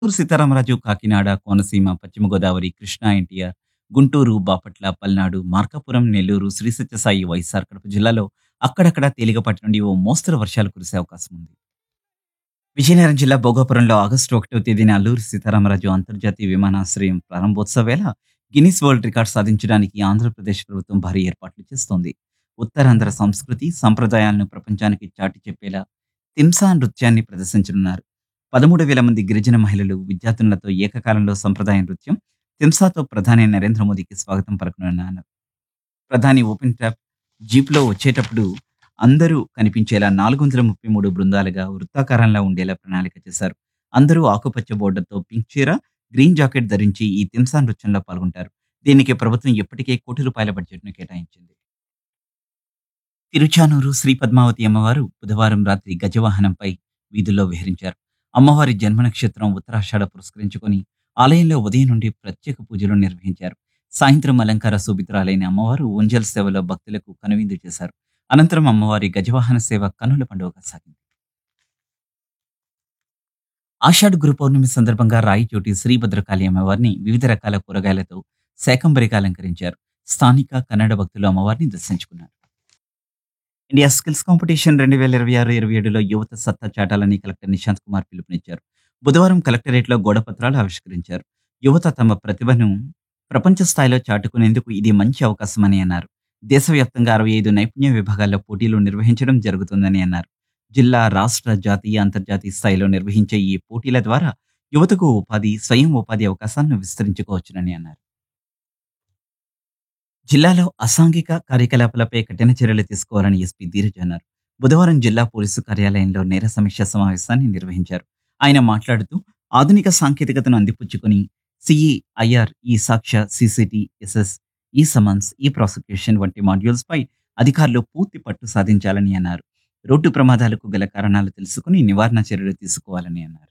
ఊరు సీతారామరాజు, కాకినాడ, కోనసీమ, పశ్చిమ గోదావరి, కృష్ణా, ఎన్టీఆర్, గుంటూరు, బాపట్ల, పల్నాడు, మార్కాపురం, నెల్లూరు, శ్రీ సత్యసాయి, వైఎస్ఆర్ కడప జిల్లాలో అక్కడక్కడ తేలికపాటి నుండి ఓ మోస్తరు వర్షాలు కురిసే అవకాశం ఉంది. విజయనగరం జిల్లా భోగాపురంలో ఆగస్టు ఒకటవ తేదీన అల్లూరి సీతారామరాజు అంతర్జాతీయ విమానాశ్రయం ప్రారంభోత్సవ వేళ గిన్నిస్ వరల్డ్ రికార్డ్ సాధించడానికి ఆంధ్రప్రదేశ్ ప్రభుత్వం భారీ ఏర్పాట్లు చేస్తోంది. ఉత్తరాంధ్ర సంస్కృతి, సంప్రదాయాలను ప్రపంచానికి చాటి చెప్పేలా తింసా నృత్యాన్ని ప్రదర్శించనున్నారు. పదమూడు వేల మంది గిరిజన మహిళలు, విద్యార్థినులతో ఏకకాలంలో సంప్రదాయ నృత్యం తింసాతో ప్రధాని నరేంద్ర మోదీకి స్వాగతం పలకనున్నారు. ప్రధాని ఓపెన్ ట్యాప్ జీప్లో వచ్చేటప్పుడు అందరూ కనిపించేలా నాలుగు వందల ముప్పై మూడు బృందాలుగా వృత్తాకారంలో ఉండేలా ప్రణాళిక చేశారు. అందరూ ఆకుపచ్చ బోర్డర్తో పింక్ చీర, గ్రీన్ జాకెట్ ధరించి ఈ తింసా నృత్యంలో పాల్గొంటారు. దీనికి ప్రభుత్వం ఇప్పటికే కోటి రూపాయల బడ్జెట్ను కేటాయించింది. తిరుచానూరు శ్రీ పద్మావతి అమ్మవారు బుధవారం రాత్రి గజవాహనంపై వీధుల్లో విహరించారు. అమ్మవారి జన్మ నక్షత్రం ఉత్తరాషాఢ పురస్కరించుకొని ఆలయంలో ఉదయం నుండి ప్రత్యేక పూజలు నిర్వహించారు. సాయంత్రం అలంకార శోభితురాలైన అమ్మవారు ఉంజల్ సేవలో భక్తులకు కనువిందు చేశారు. అనంతరం అమ్మవారి గజవాహన సేవ కన్నుల పండుగగా సాగింది. ఆషాఢ గురు పౌర్ణమి సందర్భంగా రాయచోటి శ్రీ భద్రకాళి అమ్మవారిని వివిధ రకాల కూరగాయలతో శాకంబరిగా అలంకరించారు. స్థానిక కన్నడ భక్తులు అమ్మవారిని దర్శించుకున్నారు. ఇండియా స్కిల్స్ కాంపిటీషన్ రెండు వేల ఇరవై ఆరు ఇరవై ఏడులో యువత సత్తా చాటాలని కలెక్టర్ నిశాంత్ కుమార్ పిలుపునిచ్చారు. బుధవారం కలెక్టరేట్లో గోడపత్రాలు ఆవిష్కరించారు. యువత తమ ప్రతిభను ప్రపంచ స్థాయిలో చాటుకునేందుకు ఇది మంచి అవకాశమని అన్నారు. దేశవ్యాప్తంగా అరవై ఐదు నైపుణ్య విభాగాల్లో పోటీలు నిర్వహించడం జరుగుతుందని అన్నారు. జిల్లా, రాష్ట్ర, జాతీయ, అంతర్జాతీయ స్థాయిలో నిర్వహించే ఈ పోటీల ద్వారా యువతకు ఉపాధి, స్వయం ఉపాధి అవకాశాలను విస్తరించుకోవచ్చునని అన్నారు. జిల్లాలో అసాంఘిక కార్యకలాపాలపై కఠిన చర్యలు తీసుకోవాలని ఎస్పీ ధీరజ్ అన్నారు. బుధవారం జిల్లా పోలీసు కార్యాలయంలో నేర సమీక్ష సమావేశాన్ని నిర్వహించారు. ఆయన మాట్లాడుతూ ఆధునిక సాంకేతికతను అందిపుచ్చుకొని C E, I R, e Sakshya, C C T, S S, e summons, e prosecution modules మాడ్యూల్స్ పై అధికారులు పూర్తి పట్టు సాధించాలని అన్నారు. రోడ్డు ప్రమాదాలకు గల కారణాలు తెలుసుకుని నివారణ చర్యలు తీసుకోవాలని అన్నారు.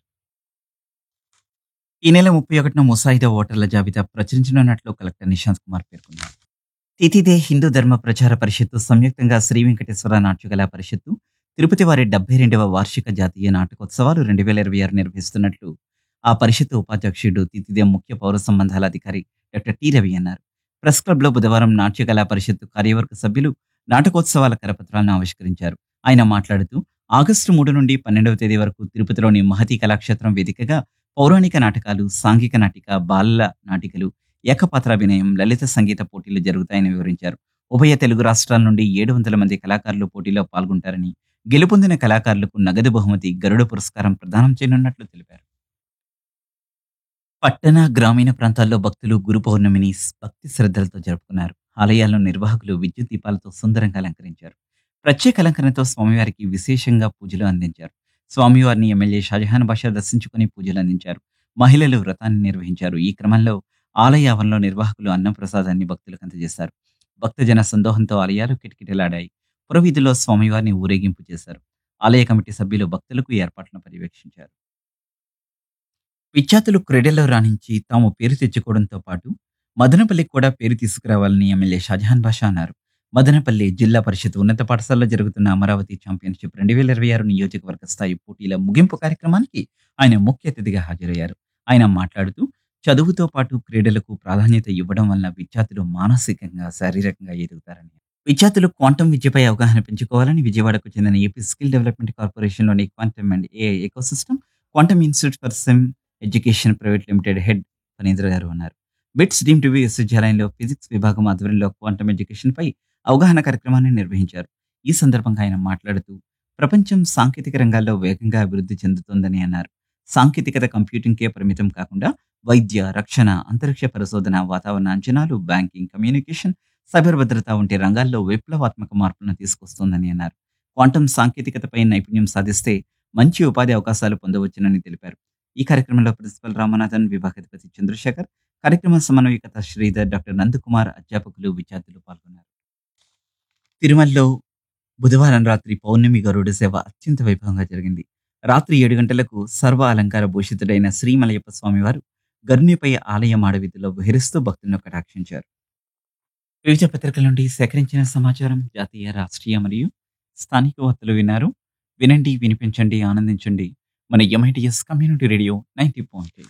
ఈ నెల ముప్పై ఒకటిన ముసాయిదా ఓటర్ల జాబితా ప్రచురించనున్నట్లు కలెక్టర్ నిశాంత్ కుమార్ పేర్కొన్నారు. తితిదే హిందూ ధర్మ ప్రచార పరిషత్తు సంయుక్తంగా శ్రీ వెంకటేశ్వర నాట్యకళా పరిషత్తు తిరుపతి వారి డెబ్బై రెండవ వార్షిక జాతీయ నాటకోత్సవాలు రెండు వేల ఇరవై ఆరు నిర్వహిస్తున్నట్లు ఆ పరిషత్తు ఉపాధ్యక్షుడు తితిదే ముఖ్య పౌర సంబంధాల అధికారి డాక్టర్ టి రవి అన్నారు. ప్రెస్ క్లబ్లో బుధవారం నాట్యకళా పరిషత్తు కార్యవర్గ సభ్యులు నాటకోత్సవాల కరపత్రాలను ఆవిష్కరించారు. ఆయన మాట్లాడుతూ ఆగస్టు మూడు నుండి పన్నెండవ తేదీ వరకు తిరుపతిలోని మహతి కళాక్షేత్రం వేదికగా పౌరాణిక నాటకాలు, సాంఘిక నాటిక, బాలల నాటికలు, ఏకపాత్రాభినయం, లలిత సంగీత పోటీలు జరుగుతాయని వివరించారు. ఉభయ తెలుగు రాష్ట్రాల నుండి ఏడు వందల మంది కళాకారులు పోటీలో పాల్గొంటారని, గెలుపొందిన కళాకారులకు నగదు బహుమతి, గరుడ పురస్కారం ప్రదానం చేయనున్నట్లు తెలిపారు. పట్టణ, గ్రామీణ ప్రాంతాల్లో భక్తులు గురు పౌర్ణమిని భక్తి శ్రద్ధలతో జరుపుకున్నారు. ఆలయాల్లో నిర్వాహకులు విద్యుత్ దీపాలతో సుందరంగా అలంకరించారు. ప్రత్యేక అలంకరణతో స్వామివారికి విశేషంగా పూజలు అందించారు. స్వామివారిని ఎమ్మెల్యే షాజహాన్ బాషా దర్శించుకుని పూజలు అందించారు. మహిళలు వ్రతాన్ని నిర్వహించారు. ఈ క్రమంలో ఆలయ ఆవరణలో నిర్వాహకులు అన్నప్రసాదాన్ని భక్తులకు అందజేశారు. భక్తజన సందోహంతో ఆలయాలు కిటకిటలాడాయి. పురవీధిలో స్వామివారిని ఊరేగింపు చేశారు. ఆలయ కమిటీ సభ్యులు భక్తులకు ఏర్పాట్లను పర్యవేక్షించారు. విద్యార్థులు క్రీడల్లో రాణించి తాము పేరు తెచ్చుకోవడంతో పాటు మదనపల్లికి కూడా పేరు తీసుకురావాలని ఎమ్మెల్యే షాజహాన్ బాషా అన్నారు. మదనపల్లి జిల్లా పరిషత్ ఉన్నత పాఠశాలలో జరుగుతున్న అమరావతి ఛాంపియన్షిప్ రెండు వేల ఇరవై ఆరు నియోజకవర్గ స్థాయి పోటీల ముగింపు కార్యక్రమానికి ఆయన ముఖ్య అతిథిగా హాజరయ్యారు. ఆయన మాట్లాడుతూ చదువుతో పాటు క్రీడలకు ప్రాధాన్యత ఇవ్వడం వలన విద్యార్థులు మానసికంగా, శారీరకంగా ఎదుగుతారని విద్యార్థులు క్వాంటం విద్యపై అవగాహన పెంచుకోవాలని విజయవాడకు చెందిన ఏపీ స్కిల్ డెవలప్మెంట్ కార్పొరేషన్లోని quantum and AI ecosystem quantum institute for sem education private limited head Phanindra garu అన్నారు. బిట్స్ డీమ్ టీవీ విశ్వవిద్యాలయంలో ఫిజిక్స్ విభాగం ఆధ్వర్యంలో క్వాంటమ్ ఎడ్యుకేషన్ పై అవగాహన కార్యక్రమాన్ని నిర్వహించారు. ఈ సందర్భంగా ఆయన మాట్లాడుతూ ప్రపంచం సాంకేతిక రంగాల్లో వేగంగా అభివృద్ధి చెందుతోందని అన్నారు. సాంకేతికత కంప్యూటింగ్కే పరిమితం కాకుండా వైద్య, రక్షణ, అంతరిక్ష పరిశోధన, వాతావరణ అంచనాలు, బ్యాంకింగ్, కమ్యూనికేషన్, సైబర్ భద్రత వంటి రంగాల్లో విప్లవాత్మక మార్పులను తీసుకొస్తోందని అన్నారు. క్వాంటం సాంకేతికతపై నైపుణ్యం సాధిస్తే మంచి ఉపాధి అవకాశాలు పొందవచ్చునని తెలిపారు. ఈ కార్యక్రమంలో ప్రిన్సిపల్ రామనాథన్, విభాగాధిపతి చంద్రశేఖర్, కార్యక్రమ సమన్వయకర్త శ్రీధర్, డాక్టర్ నందకుమార్, అధ్యాపకులు, విద్యార్థులు పాల్గొన్నారు. తిరుమలలో బుధవారం రాత్రి పౌర్ణమి గరుడ సేవ అత్యంత వైభవంగా జరిగింది. రాత్రి ఏడు గంటలకు సర్వ అలంకార భూషితుడైన శ్రీమలయప్ప స్వామివారు గరునిపై ఆలయ మాడవీధిలో విహరిస్తూ భక్తులను కటాక్షించారు. వివిధ పత్రికల నుండి సేకరించిన సమాచారం జాతీయ, రాష్ట్రీయ మరియు స్థానిక వార్తలు విన్నారు. వినండి, వినిపించండి, ఆనందించండి. మన MITS community radio ninety point